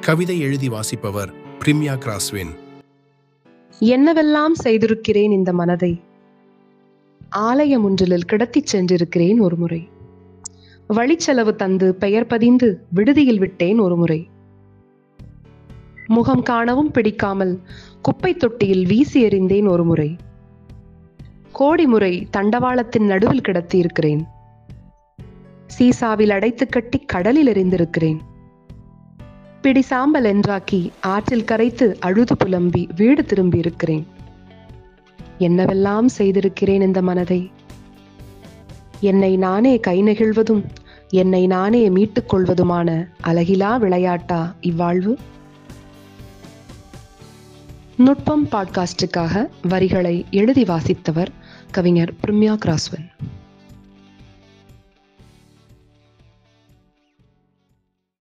கவிதை எழுதி வாசிப்பவர் பிரிமியா கிராஸ்வின் என்னவெல்லாம் செய்திருக்கிறேன் இந்த மனதை ஆலயம் ஒன்றில் கிடத்திச் சென்றிருக்கிறேன் ஒரு முறை வழிச்செலவு தந்து பெயர் பதிந்து விடுதியில் விட்டேன் ஒரு முறை முகம் காணவும் பிடிக்காமல் குப்பை தொட்டியில் வீசி எறிந்தேன் ஒரு முறை கோடி முறை தண்டவாளத்தின் நடுவில் கிடத்தி இருக்கிறேன் சீசாவில் அடைத்து கட்டி கடலில் எறிந்திருக்கிறேன் பிடி சாம்பல் என்றாக்கி ஆற்றில் கரைத்து அழுது புலம்பி வீடு திரும்பி இருக்கிறேன் என்னவெல்லாம் செய்திருக்கிறேன் இந்த மனதை என்னை நானே கை நெகிழ்வதும் என்னை நானே மீட்டுக் கொள்வதுமான அழகிலா விளையாட்டா இவ்வாழ்வு நுட்பம் பாட்காஸ்டுக்காக வரிகளை எழுதி வாசித்தவர் கவிஞர் பிரிம்யா கிராஸ்வன்